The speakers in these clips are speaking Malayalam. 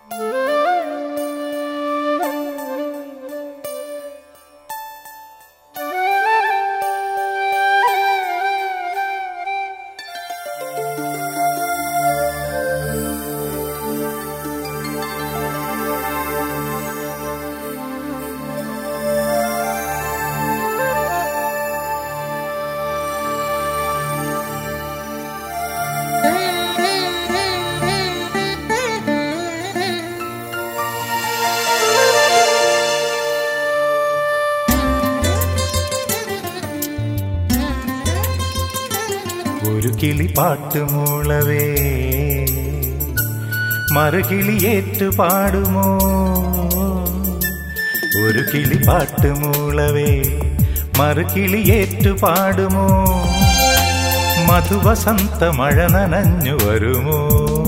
ഒരു കിളി പാട്ടുമൂളവേ മറുകിളിയേറ്റു പാടുമോ ഒരു കിളി പാട്ടുമൂളവേ മറുകിളിയേറ്റു പാടുമോ മധുവസന്ത മഴ നനഞ്ഞു വരുമോ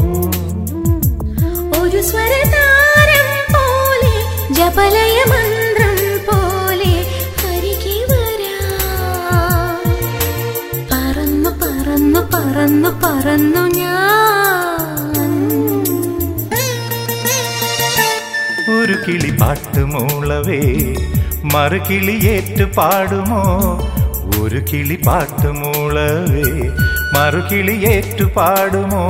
ഒരു സ്വരതാരം പോലെ ജപലയ മന്ത്രം പോലെ അരികെ വരാം പറന്നു പറന്നു പറന്നു പറന്നു ഞാൻ ഒരു കിളി പാട്ടുമൂളവേ മറുകിളിയേറ്റു പാടുമോ ഒരു കിളി പാട്ടുമൂളവേ മറുകിളിയേറ്റു പാടുമോ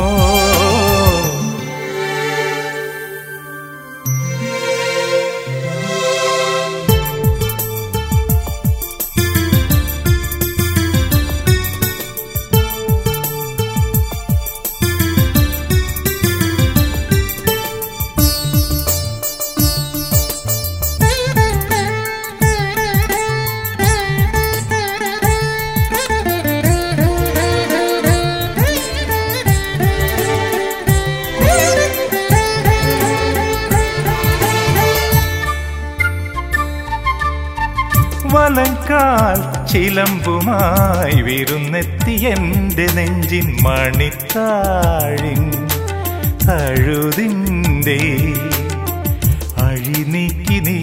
വലങ്കാൽ ചിലമ്പുമായി വിരുന്നെത്തി എന്റെ നെഞ്ചിൻ മണിത്താഴിൻ അഴുതിൻ്റെ അഴിനീക്കി നീ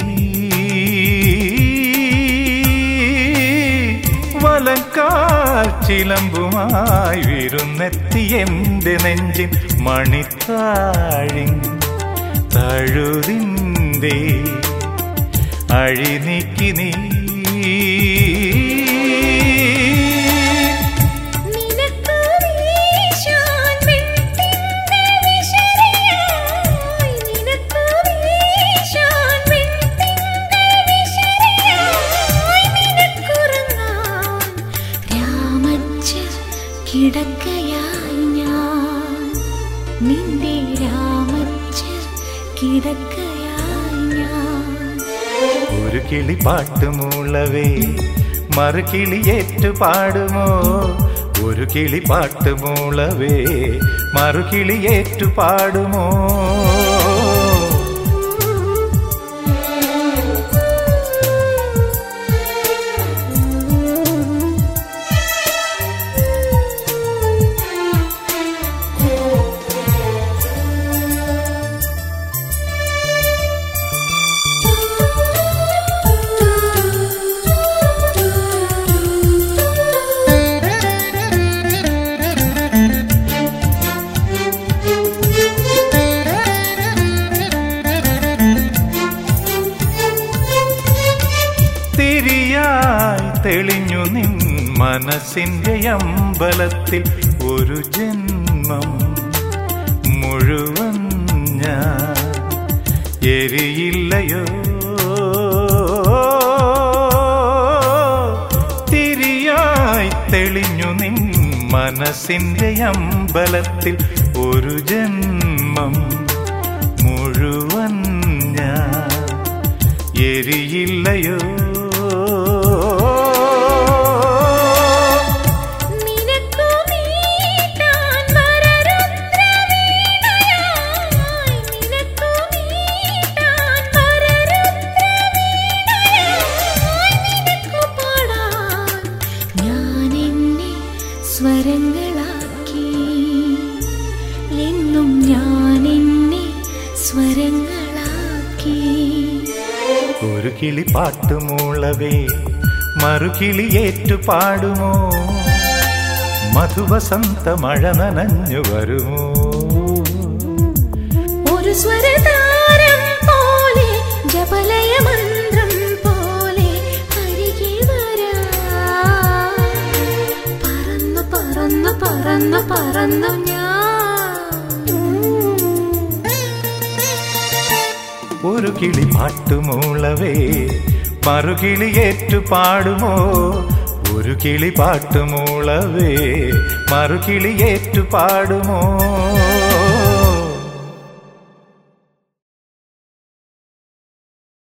വലങ്കാൽ ചിലമ്പുമായി വിരുന്നെത്തി എന്റെ നെഞ്ചിൻ മണിത്താഴിൻ തഴുതിൻ്റെ അഴിനീക്കി നീ നിനക്കു വീശാൻ വെൺതിങ്കൾ വിശറിയായി നിനക്കു വീശാൻ വെൺതിങ്കൾ വിശറിയായി നിനക്കുറങ്ങാൻ രാമച്ച കിടക്കയായി ഞാൻ നിന്റെ രാമച്ച കിടക്കയായി ഞാൻ ഒരു കിളി പാട്ടുമൂളവേ മറുകിളിയേറ്റു പാടുമോ ഒരു കിളി പാട്ടുമൂളവേ മറുകിളിയേറ്റു പാടുമോ തിരിയായി തെളിഞ്ഞു നിൻ മനസ്സിന്റെ അമ്പലത്തിൽ ഒരു ജന്മം മുഴുവൻ ഞാൻ എരിയില്ലയോ തിരിയായി തെളിഞ്ഞു നിൻ മനസ്സിന്റെ അമ്പലത്തിൽ ഒരു ജന്മം മുഴുവൻ ഞാൻ എരിയില്ലയോ നിനക്കു മീട്ടാൻ വരരുദ്രവീണയായി നിനക്കു മീട്ടാൻ വരരുദ്രവീണയായി നിനക്കു പാടാൻ ഞാൻ എന്നെ സ്വരങ്ങളാക്കി എന്നും ഞാൻ എന്നെ സ്വരങ്ങളാക്കി ഒരു കിളി പാട്ടുമൂളവേ മറുകിളിയേറ്റു പാടുമോ മധുവസന്ത മഴ നനഞ്ഞു വരുമോ ഒരു ഒരു സ്വരതാരം പോലെ ജപലയ മന്ത്രം പോലെ അരികെ വരാ പറന്നു പറന്നു പറന്നു പറന്നു ഞാൻ ഒരു കിളി പാട്ടുമൂളവേ മറുകിളി ഏറ്റു പാടുമോ ഒരു കിളി പാട്ടുമൂളവേ മറുകിളി ഏറ്റു പാടുമോ